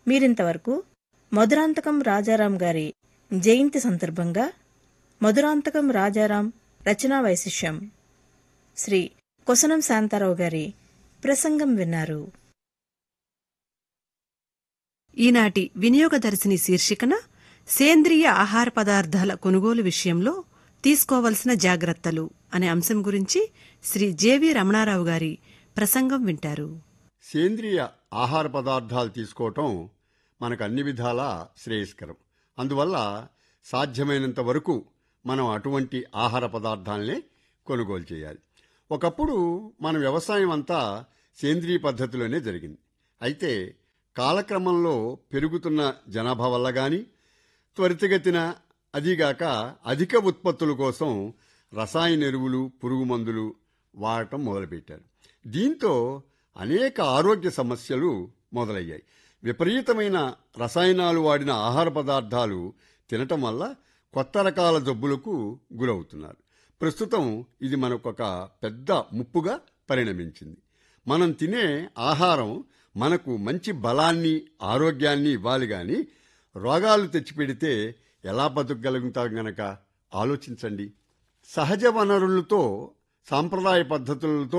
మీరింతవరకు మధురాంతకం రాజారాం గారి జయంతి సందర్భంగా మధురాంతకం రాజారాం రచనా వైశిష్యం శ్రీ కొసనం శాంతారావు గారి ప్రసంగం విన్నారు ఈనాటి వినియోగదర్శిని శీర్షికన సేంద్రియ ఆహార పదార్థాల కొనుగోలు విషయంలో తీసుకోవలసిన జాగ్రత్తలు అనే అంశం గురించి శ్రీ జేవి రమణారావు గారి ప్రసంగం వింటారు సేంద్రియ ఆహార పదార్థాలు తీసుకోవటం మనకు అన్ని విధాలా శ్రేయస్కరం అందువల్ల సాధ్యమైనంత వరకు మనం అటువంటి ఆహార పదార్థాలనే కొనుగోలు చేయాలి ఒకప్పుడు మన వ్యవసాయం అంతా సేంద్రియ పద్ధతిలోనే జరిగింది అయితే కాలక్రమంలో పెరుగుతున్న జనాభా వల్ల గాని త్వరితగతిన అదిగాక అధిక ఉత్పత్తుల కోసం రసాయన ఎరువులు పురుగు మందులు వాడటం మొదలుపెట్టారు దీంతో అనేక ఆరోగ్య సమస్యలు మొదలయ్యాయి విపరీతమైన రసాయనాలు వాడిన ఆహార పదార్థాలు తినటం వల్ల కొత్త రకాల జబ్బులకు గురవుతున్నారు ప్రస్తుతం ఇది మనకొక పెద్ద ముప్పుగా పరిణమించింది మనం తినే ఆహారం మనకు మంచి బలాన్ని ఆరోగ్యాన్ని ఇవ్వాలి గాని రోగాలు తెచ్చిపెడితే ఎలా బతుకగలుగుతాం గనక ఆలోచించండి సహజ వనరులతో సాంప్రదాయ పద్ధతులతో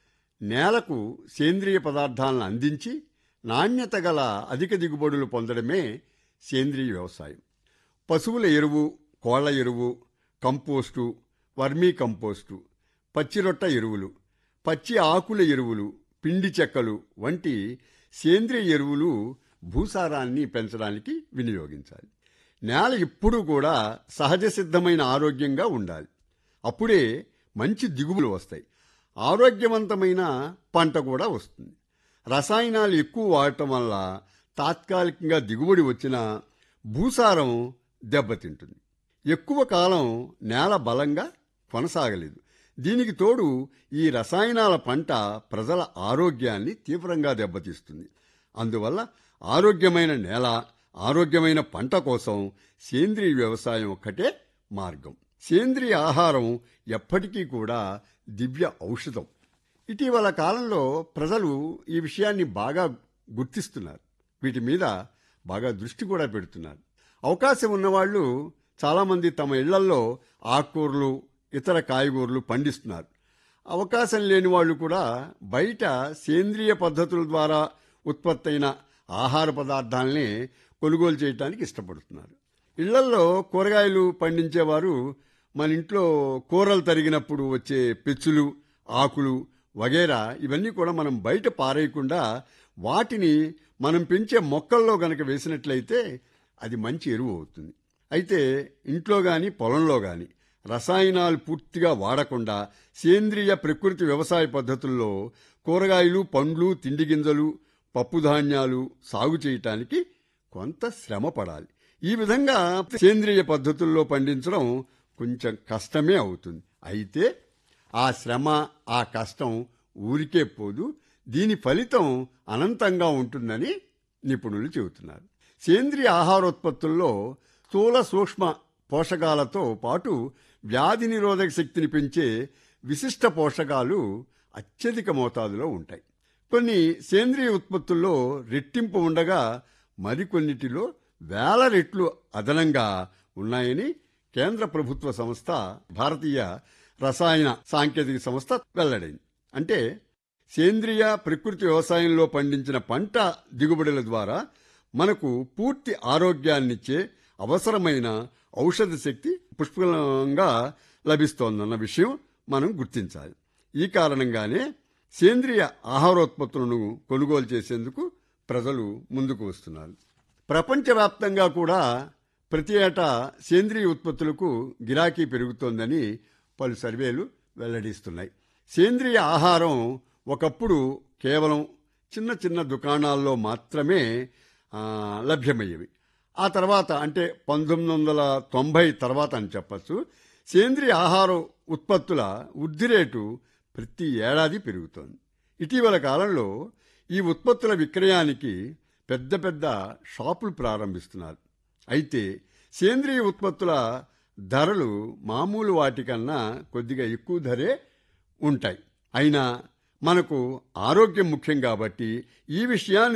నేలకు సేంద్రియ పదార్థాలను అందించి నాణ్యత గల అధిక దిగుబడులు పొందడమే సేంద్రియ వ్యవసాయం పశువుల ఎరువు కోళ్ల ఎరువు కంపోస్టు వర్మీ కంపోస్టు పచ్చిరొట్ట ఎరువులు పచ్చి ఆకుల ఎరువులు పిండి చెక్కలు వంటి సేంద్రియ ఎరువులు భూసారాన్ని పెంచడానికి వినియోగించాలి నేల ఎప్పుడూ కూడా సహజ సిద్ధమైన ఆరోగ్యంగా ఉండాలి అప్పుడే మంచి దిగుబడులు వస్తాయి ఆరోగ్యవంతమైన పంట కూడా వస్తుంది రసాయనాలు ఎక్కువ వాడటం వల్ల తాత్కాలికంగా దిగుబడి వచ్చినా భూసారం దెబ్బతింటుంది ఎక్కువ కాలం నేల బలంగా కొనసాగలేదు దీనికి తోడు ఈ రసాయనాల పంట ప్రజల ఆరోగ్యాన్ని తీవ్రంగా దెబ్బతీస్తుంది అందువల్ల ఆరోగ్యమైన నేల ఆరోగ్యమైన పంట కోసం సేంద్రియ వ్యవసాయం ఒక్కటే మార్గం సేంద్రియ ఆహారం ఎప్పటికీ కూడా దివ్య ఔషధం ఇటీవల కాలంలో ప్రజలు ఈ విషయాన్ని బాగా గుర్తిస్తున్నారు వీటి మీద బాగా దృష్టి కూడా పెడుతున్నారు అవకాశం ఉన్నవాళ్లు చాలామంది తమ ఇళ్లల్లో ఆకుకూరలు ఇతర కాయగూరలు పండిస్తున్నారు అవకాశం లేని వాళ్ళు కూడా బయట సేంద్రియ పద్ధతుల ద్వారా ఉత్పత్తైన ఆహార పదార్థాలనే కొనుగోలు చేయడానికి ఇష్టపడుతున్నారు ఇళ్లల్లో కూరగాయలు పండించేవారు మన ఇంట్లో కూరలు తరిగినప్పుడు వచ్చే పెచ్చులు ఆకులు వగేరా ఇవన్నీ కూడా మనం బయట పారేయకుండా వాటిని మనం పెంచే మొక్కల్లో గనక వేసినట్లయితే అది మంచి ఎరువు అవుతుంది అయితే ఇంట్లో గాని పొలంలో గాని రసాయనాలు పూర్తిగా వాడకుండా సేంద్రియ ప్రకృతి వ్యవసాయ పద్ధతుల్లో కూరగాయలు పండ్లు తిండి గింజలు పప్పుధాన్యాలు సాగు చేయటానికి కొంత శ్రమ పడాలి ఈ విధంగా సేంద్రియ పద్ధతుల్లో పండించడం కొంచెం కష్టమే అవుతుంది అయితే ఆ శ్రమ ఆ కష్టం ఊరికే పోదు దీని ఫలితం అనంతంగా ఉంటుందని నిపుణులు చెబుతున్నారు సేంద్రియ ఆహారోత్పత్తుల్లో స్థూల సూక్ష్మ పోషకాలతో పాటు వ్యాధి నిరోధక శక్తిని పెంచే విశిష్ట పోషకాలు అత్యధిక మోతాదులో ఉంటాయి కొన్ని సేంద్రియ ఉత్పత్తుల్లో రెట్టింపు ఉండగా మరికొన్నిటిలో వేల రెట్లు అదనంగా ఉన్నాయని కేంద్ర ప్రభుత్వ సంస్థ భారతీయ రసాయన సాంకేతిక సంస్థ వెల్లడైంది అంటే సేంద్రియ ప్రకృతి వ్యవసాయంలో పండించిన పంట దిగుబడుల ద్వారా మనకు పూర్తి ఆరోగ్యాన్నిచ్చే అవసరమైన ఔషధ శక్తి పుష్కలంగా లభిస్తోందన్న విషయం మనం గుర్తించాలి ఈ కారణంగానే సేంద్రియ ఆహారోత్పత్తులను కొనుగోలు చేసేందుకు ప్రజలు ముందుకు వస్తున్నారు ప్రపంచవ్యాప్తంగా కూడా ప్రతి ఏటా సేంద్రియ ఉత్పత్తులకు గిరాకీ పెరుగుతోందని పలు సర్వేలు వెల్లడిస్తున్నాయి సేంద్రియ ఆహారం ఒకప్పుడు కేవలం చిన్న చిన్న దుకాణాల్లో మాత్రమే ఆ, లభ్యమయ్యేవి ఆ తర్వాత అంటే పంతొమ్మిది వందల తొంభై తర్వాత అని చెప్పచ్చు సేంద్రియ ఆహార ఉత్పత్తుల వృద్ధి రేటు ప్రతి ఏడాది పెరుగుతోంది ఇటీవల కాలంలో ఈ ఉత్పత్తుల విక్రయానికి పెద్ద పెద్ద షాపులు ప్రారంభిస్తున్నారు అయితే సేంద్రియ ఉత్పత్తుల ధరలు మామూలు వాటికన్నా కొద్దిగా ఎక్కువ ధరే ఉంటాయి అయినా మనకు ఆరోగ్యం ముఖ్యం కాబట్టి ఈ విషయాన్ని